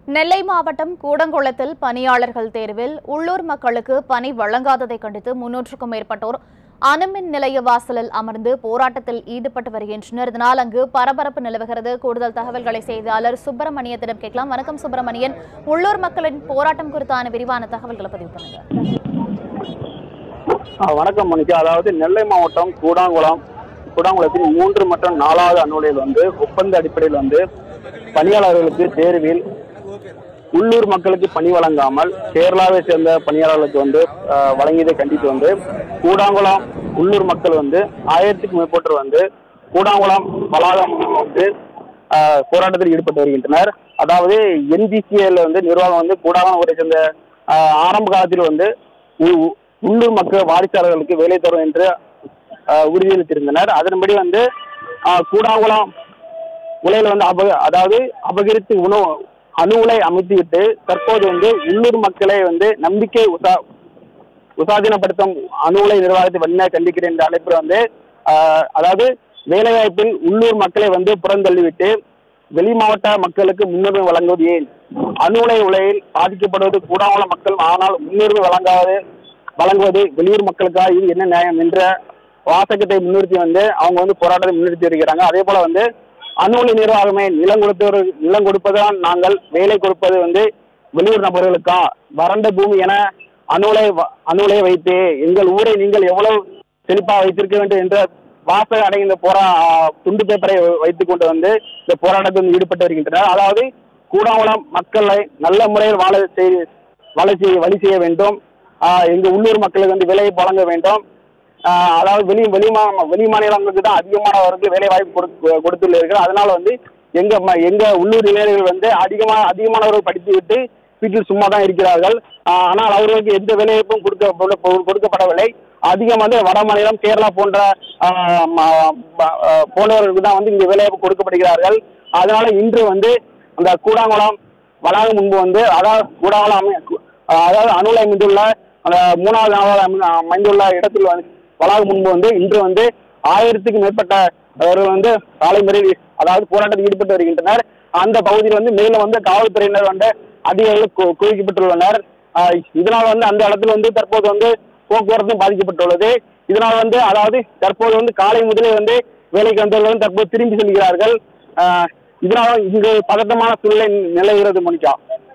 நெல்லை மாவட்டம் கூடங்குளத்தில் பணியாளர்கள் தேர்வில் உள்ளூர் மக்களுக்கு பணி வழங்காததை கண்டித்து முன்னூற்றுக்கும் மேற்பட்டோர் அணுமின் நிலைய வாசலில் அமர்ந்து போராட்டத்தில் ஈடுபட்டு வருகின்றனர் இதனால் அங்கு பரபரப்பு நிலவுகிறது கூடுதல் தகவல்களை செய்தியாளர் சுப்பிரமணியத்திடம் கேட்கலாம் வணக்கம் சுப்பிரமணியன் உள்ளூர் மக்களின் போராட்டம் குறித்தான விரிவான தகவல்களை பதிவு பண்ணுங்க ஆ, வணக்கம் மணிக்கு அதாவது நெல்லை மாவட்டம் கூடாங்குளம் கூடாங்குளத்தில் மூன்று மற்றும் நாலாவது அந்நூலில் வந்து ஒப்பந்த அடிப்படையில் வந்து பணியாளர்களுக்கு தேர்வில் உள்ளூர் மக்களுக்கு பணி வழங்காமல் கேரளாவை சேர்ந்த பணியாளர்களுக்கு வந்து ஆ, வழங்கியதை கண்டித்து வந்து கூடாங்குளம் உள்ளூர் மக்கள் வந்து ஆயிரத்துக்கும் மேற்பட்டோர் வந்து கூடாங்குளம் வளாகம் வந்து ஆ, போராட்டத்தில் ஈடுபட்டு வருகின்றனர் அதாவது என்ஜிசிஏல வந்து நிர்வாகம் வந்து கூடாங்குளம் ஊரை சேர்ந்த ஆ, ஆரம்ப காலத்தில் வந்து உ- உ- உள்ளூர் மக்கள் வாடிக்கையாளர்களுக்கு வேலை தரும் என்று ஆஹ், உறுதியளித்திருந்தனர் அதன்படி வந்து ஆஹ், கூடாங்குளம் உலையில் வந்து அப அதாவது அபகரித்து உணவு அணு உலை அமைத்துவிட்டு தற்போது வந்து உள்ளூர் மக்களை வந்து நம்பிக்கை உசா உசாதீனப்படுத்தும் அணு உலை நிர்வாகத்தை வன்மையாக கண்டிக்கிறேன் என்ற அழைப்பில் வந்து ஆஹ், அதாவது வேலைவாய்ப்பில் உள்ளூர் மக்களை வந்து புறந்தள்ளிவிட்டு வெளி மாவட்ட மக்களுக்கு முன்னுரிமை வழங்குவது ஏன் அணு உலை உலையில் பாதிக்கப்படுவது கூடாங்குளம் மக்கள் ஆனால் முன்னுரிமை வழங்காது வழங்குவது வெளியூர் மக்களுக்காக இது என்ன நியாயம் என்ற வாசகத்தை முன்னிறுத்தி வந்து அவங்க வந்து போராட்டத்தை முன்னிறுத்தி வருகிறாங்க அதே போல வந்து அணுவலி நிர்வாகமே நிலம் கொடுத்தவர் நிலம் கொடுப்பதுதான் நாங்கள் வேலை கொடுப்பது வந்து வெளியூர் நபர்களுக்கா வறண்ட பூமி என அணுலை அணுலை வைத்து எங்கள் ஊரை நீங்கள் எவ்வளவு செழிப்பாக வைத்திருக்க வேண்டும் என்ற வாசக அடைந்த போரா துண்டு பேப்பரை வைத்துக் கொண்டு வந்து இந்த போராட்டத்தில் ஈடுபட்டு வருகின்றனர் அதாவது கூடாங்குளம் மக்களை நல்ல முறையில் வாழ செய்து வாழ செய்ய வழி செய்ய வேண்டும் ஆஹ் எங்க உள்ளூர் மக்களுக்கு வந்து வேலையை வழங்க வேண்டும் ஆஹ் அதாவது வெளி வெளி மா வெளி மாநிலங்களுக்கு தான் அதிகமானவருக்கு வேலை வாய்ப்பு கொடுத்து கொடுத்துள்ளீர்கள் அதனால வந்து எங்க ம- எங்க உள்ளூர் இளைஞர்கள் வந்து அதிகமா அதிகமானவர்கள் படித்து விட்டு வீட்டில் சும்மா தான் இருக்கிறார்கள் ஆஹ் ஆனால் அவர்களுக்கு எந்த வேலைவாய்ப்பும் கொடுக்க கொடுக்க- கொடுக்கப்படவில்லை அதிகம் வந்து வட மாநிலம் கேரளா போன்ற ஆஹ் ம- ப- ஆஹ் போன்றவர்களுக்கு தான் வந்து இங்கே வேலைவாய்ப்பு கொடுக்கப்படுகிறார்கள் அதனால இன்று வந்து அந்த கூடாங்குளம் வளாகம் முன்பு வந்து அதாவது கூடாங்குளம் அமை ஆஹ் அதாவது அணுவில் அமைந்துள்ள அந்த மூணாவது நாளாக அமை- அமைந்துள்ள இடத்தில் வந்து வளாகம் முன்பு வந்து இன்று வந்து ஆயிரத்துக்கும் மேற்பட்ட அவர்கள் வந்து சாலை மறியல் அதாவது போராட்டத்தில் ஈடுபட்டு வருகின்றனர் அந்த பகுதியில் வந்து மேலும் வந்து காவல்துறையினர் வந்து அதிக அளவில் கு- குவிக்கப்பட்டுள்ளனர் ஆஹ் இதனால் வந்து அந்த இடத்துல வந்து தற்போது வந்து போக்குவரத்தும் பாதிக்கப்பட்டுள்ளது இதனால் வந்து அதாவது தற்போது வந்து காலை முதலே வந்து வேலைக்கு வந்தவர்கள் வந்து தற்போது திரும்பி செல்கிறார்கள் ஆஹ் இதனால் இங்கு பதட்டமான சூழ்நிலை நிலவுகிறது மோனிகா